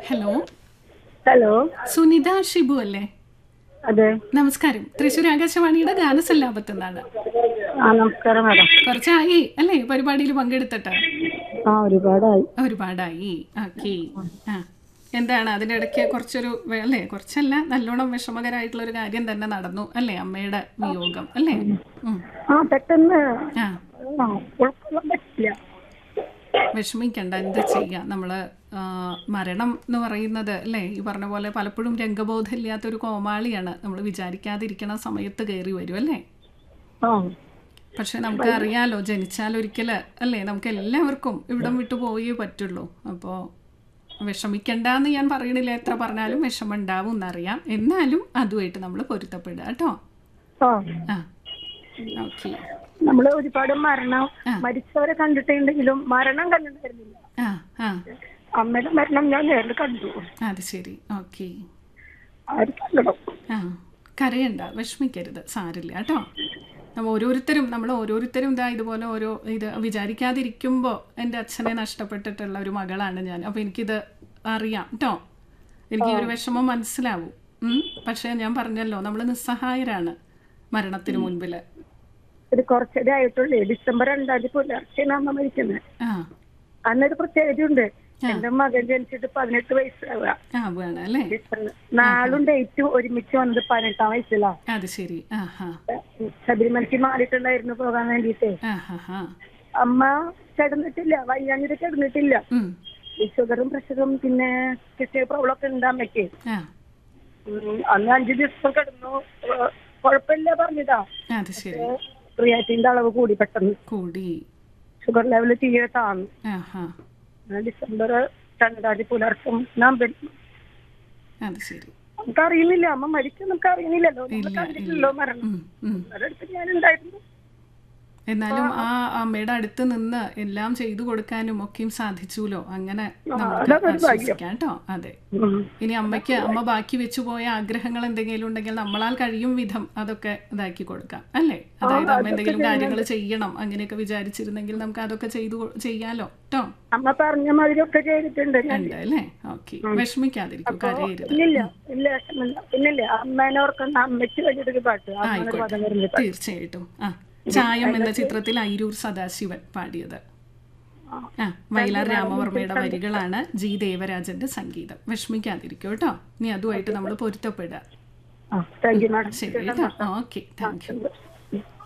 Hello hello Sunitha Shibu അല്ലേ അതെ നമസ്കാരം തൃശ്ശൂർ ആകാശവാണിയുടെ ഗാനസല്ലാപത്ത് നിന്നാണ് ആ നമസ്കാരം മാഡം കുറച്ചായി അല്ലേ പരിപാടിയിൽ പങ്കെടുത്തിട്ട് ആ ഒരുപാടായി ഒരുപാടായി ഓക്കെ ആ എന്താണ് അതിനിടയ്ക്ക് കുറച്ചൊരു വെ- അല്ലേ കുറച്ചല്ല നല്ലോണം വിഷമകരമായിട്ടുള്ള ഒരു കാര്യം തന്നെ നടന്നു അല്ലേ അമ്മയുടെ വിയോഗം അല്ലേ ഉം. ആ പെട്ടെന്ന് ആ ആ, ഉൾക്കൊള്ളാൻ പറ്റില്ല വിഷമിക്കണ്ട എന്താ ചെയ്യുക നമ്മൾ മരണം എന്ന് പറയുന്നത് അല്ലേ ഈ പറഞ്ഞ പോലെ പലപ്പോഴും രംഗബോധമില്ലാത്തൊരു കോമാളിയാണ് നമ്മൾ വിചാരിക്കാതിരിക്കണ സമയത്ത് കയറി വരും അല്ലേ ആ പക്ഷെ നമുക്ക് അറിയാലോ ജനിച്ചാൽ ഒരിക്കൽ അല്ലേ നമുക്ക് എല്ലാവർക്കും ഇവിടം വിട്ടു പോയേ പറ്റുള്ളൂ അപ്പോൾ വിഷമിക്കണ്ടെന്ന് ഞാൻ പറയണില്ല എത്ര പറഞ്ഞാലും വിഷമം ഉണ്ടാവും എന്നറിയാം എന്നാലും അതുമായിട്ട് നമ്മൾ പൊരുത്തപ്പെടുക കേട്ടോ ആ ആ ഓക്കെ നമ്മള് ഒരുപാട് മരണം ആ. മരിച്ചവരെ കണ്ടിട്ടുണ്ടെങ്കിലും മരണം കണ്ടിട്ടുണ്ടായിരുന്നില്ല ആ ആ അമ്മയുടെ മരണം ഞാൻ നേരിൽ കണ്ടു അത് ശരി ഓക്കെ ആര് സങ്കടം ആ കരയണ്ട വിഷമിക്കരുത് സാരില്ല കേട്ടോ നമ്മൾ ഓരോരുത്തരും നമ്മൾ ഓരോരുത്തരും ഇതാ ഇതുപോലെ ഓരോ ഇത് വിചാരിക്കാതിരിക്കുമ്പോൾ എൻ്റെ അച്ഛനെ നഷ്ടപ്പെട്ടിട്ടുള്ള ഒരു മകളാണ് ഞാൻ അപ്പോൾ എനിക്കിത് അറിയാം കേട്ടോ എനിക്ക് ഈ ഒരു വിഷമം മനസ്സിലാവും ഉം. പക്ഷേ ഞാൻ പറഞ്ഞല്ലോ നമ്മൾ നിസ്സഹായരാണ് മരണത്തിന് മുൻപിൽ ഒരു കുറച്ചേ ആയിട്ടുള്ളേ ഡിസംബർ രണ്ടാം തീയതി പുലർച്ചെയാണ് അമ്മ മരിക്കുന്നത് ആ അന്നൊരു പ്രത്യേകതയുണ്ട് എന്റെ മകൻ ജനിച്ചിട്ട് പതിനെട്ട് വയസ്സാവുക ആ വേണം അല്ലേ ഡിസംബർ നാളും ഡേറ്റും ഒരുമിച്ച് വന്നത് പതിനെട്ടാം വയസ്സിലാ അത് ശരി ആ ഹാ ശബരിമലയ്ക്ക് മാറിയിട്ടുണ്ടായിരുന്നു പോകാൻ വേണ്ടിയിട്ട് ആ ഹാ ഹാ അമ്മ കിടന്നിട്ടില്ല വയ്യാഞ്ഞിട്ട് കിടന്നിട്ടില്ല ഉം. ഈ ഷുഗറും പ്രഷറും പിന്നെ കിഡ്നി പ്രോബ്ലം ഒക്കെ ഉണ്ട് അമ്മയ്ക്ക് ആ ഉം, അന്ന് അഞ്ചു ദിവസം കിടന്നു ഏഹ്, കുഴപ്പമില്ല പറഞ്ഞതാ അത് ശരി ക്രിയാറ്റിന്റെ അളവ് കൂടി പെട്ടെന്ന് കൂടി ഷുഗർ ലെവൽ തീരെ താന്നു ആ ഹാ അങ്ങനെ ഡിസംബർ രണ്ടാം തീയതി പുലർച്ചെ ഞാൻ വരും. അത് ശരി നമുക്ക് അറിയുന്നില്ല അമ്മ മരിക്കും നമുക്ക് അറിയുന്നില്ലല്ലോ നമ്മൾ ഇല്ല കണ്ടിട്ടില്ലല്ലോ ഇല്ല മരണം ഉം, ഉം. അടുത്ത് ഞാൻ ഉണ്ടായിരുന്നു എന്നാലും ആ അമ്മയുടെ അടുത്ത് നിന്ന് എല്ലാം ചെയ്തു കൊടുക്കാനും ഒക്കെയും സാധിച്ചുല്ലോ അങ്ങനെ നമുക്ക് ആശ്വസിക്കാം കേട്ടോ അതെ ഉം. ഇനി അമ്മയ്ക്ക് അമ്മ ബാക്കി വെച്ചു പോയ ആഗ്രഹങ്ങൾ എന്തെങ്കിലും ഉണ്ടെങ്കിൽ നമ്മളാൽ കഴിയും വിധം അതൊക്കെ ഇതാക്കി കൊടുക്കാം അല്ലേ അതായത് അമ്മ എന്തെങ്കിലും കാര്യങ്ങൾ ചെയ്യണം അങ്ങനെയൊക്കെ വിചാരിച്ചിരുന്നെങ്കിൽ നമുക്ക് അതൊക്കെ ചെയ്തു കൊ- ചെയ്യാലോ കേട്ടോ അമ്മ പറഞ്ഞ മാതിരി ഒക്കെ ചെയ്തിട്ടുണ്ട് ഞാൻ ഉണ്ട് അല്ലേ ഓക്കെ വിഷമിക്കാതിരിക്കും കരയരുത് ഇല്ലില്ല ഇല്ല വിഷമില്ല പിന്നില്ല അമ്മേനെ ഓർക്കുന്ന അമ്മയ്ക്ക് വേണ്ടിയിട്ടൊരു പാട്ട് അമ്മയുടെ പദം വരുന്ന പാട്ട് തീർച്ചയായിട്ടും ആ ചായം എന്ന ചിത്രത്തിൽ ഐരൂർ സദാശിവൻ പാടിയത് ആ വയലാർ രാമവർമ്മയുടെ വരികളാണ് ജി ദേവരാജന്റെ സംഗീതം വിഷമിക്കാതിരിക്കും കേട്ടോ ഇനി അതുമായിട്ട് നമ്മൾ പൊരുത്തപ്പെടുക ആ താങ്ക് യു മാഡം ശരി കേട്ടോ ഓക്കെ താങ്ക് യു ഉം.